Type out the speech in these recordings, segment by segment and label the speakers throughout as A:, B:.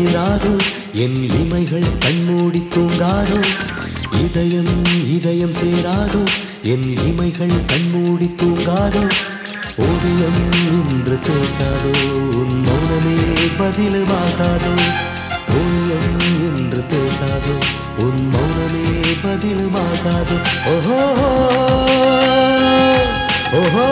A: சேராதோ என் இமைகள் கண்மூடி தூங்காதோ இதயம் இதயம் சேராதோ என் இமைகள் கண்மூடி தூங்காதோ ஓவியம் இன்று பேசாதோ உன் மௌனமே பதிலுமாகாதோ ஓவியம் என்று பேசாதோ உன் மௌனமே பதிலுமாகாதோ ஓஹோ ஓஹோ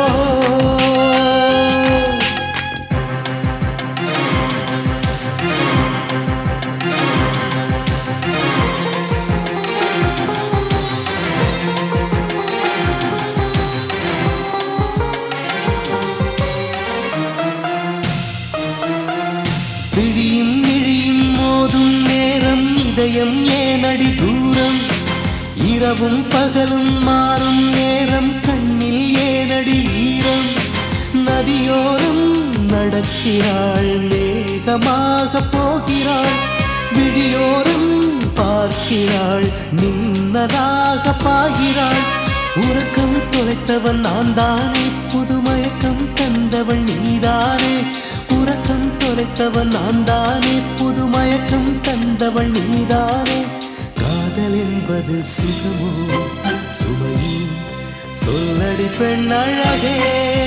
A: விழியும் விழியும் மோதும் நேரம் இதயம் ஏனடி தூரம் இரவும் பகலும் மாறும் நேரம் கண்ணில் ஏனடி ஈரம் நதியோரம் நடக்கிறாள் வேகமாக போகிறாள் விழியோரம் பார்க்கிறாள் நின்னதாக பாகிறாள் உறக்கம் தொலைத்தவன் நான் தானே புதுமயக்கம் தந்தவள் நீதானே உறக்கம் தொலைத்தவன் நான் தானே புதுமயக்கம் தந்தவள் நீதானே காதல் என்பது சுகமோ சுமையோ சொல்லடி பெண் அழகே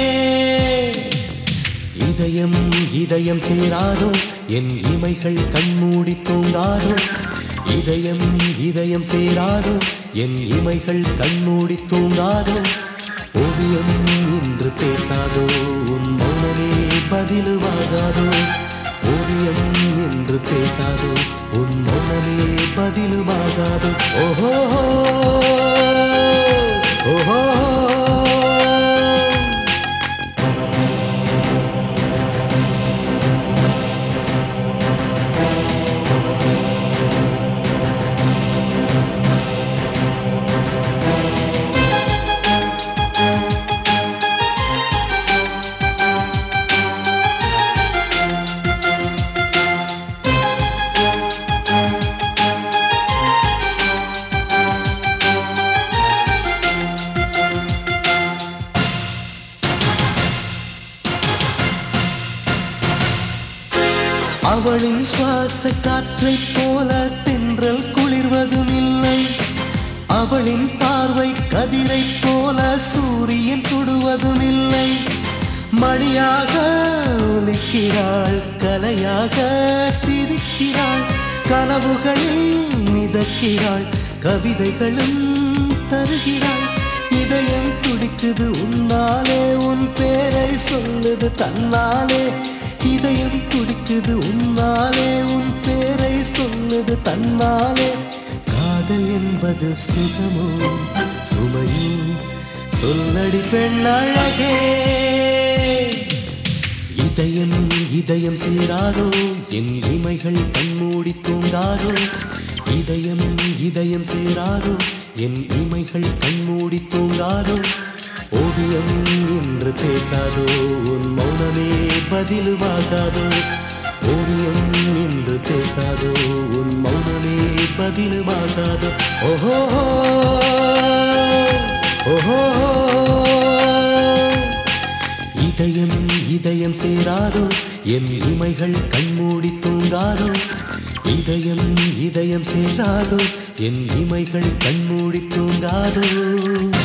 A: இதயம் இதயம் சேராதோ என் இமைகள் கண்மூடி தூங்காதோ இதயம் இதயம் சேராதோ என் இமைகள் கண்மூடி தூங்காதோ ஓவியம் இன்று பேசாதோ உன் மௌனமே பதிலுவாகாதோ ஓவியம் என்று பேசாதோ உன் மௌனமே பதிலுவாகாதோ ஓஹோ ஓஹோ அவளின் சுவாச காற்றைப் போல தென்றல் குளிர்வதும் இல்லை அவளின் பார்வை கதிரைப் போல சூரியன் சுடுவதும் இல்லை மணியாக ஒலிக்கிறாள் கலையாக சிரிக்கிறாள் கனவுகளில் மிதக்கிறாள் கவிதைகளும் தருகிறாள் இதயம் துடிக்குது உன்னாலே உன் பேரை சொல்லுது தன்னாலே இதயம் துடிக்குது உன்னாலே உன் பேரை சொல்லுது தன்னாலே காதல் என்பது சுகமோ சுமையோ சொல்லடி பெண் அழகே இதயம் இதயம் சேராதோ என் இமைகள் கண்மூடி தூங்காதோ இதயம் இதயம் சேராதோ என் இமைகள் கண்மூடி தூங்காதோ ஓவியம் என்று பேசாதோ உன் மௌனமே பதிலுவாகாதோ ஓவியம் என்று பேசாதோ உன் மௌனமே பதிலுவாகாதோ ஓஹோ ஓஹோ இதயம் இதயம் சேராதோ என் இமைகள் கண்மூடி தூங்காதோ இதயம் இதயம் சேராதோ என் இமைகள் கண்மூடி தூங்காதோ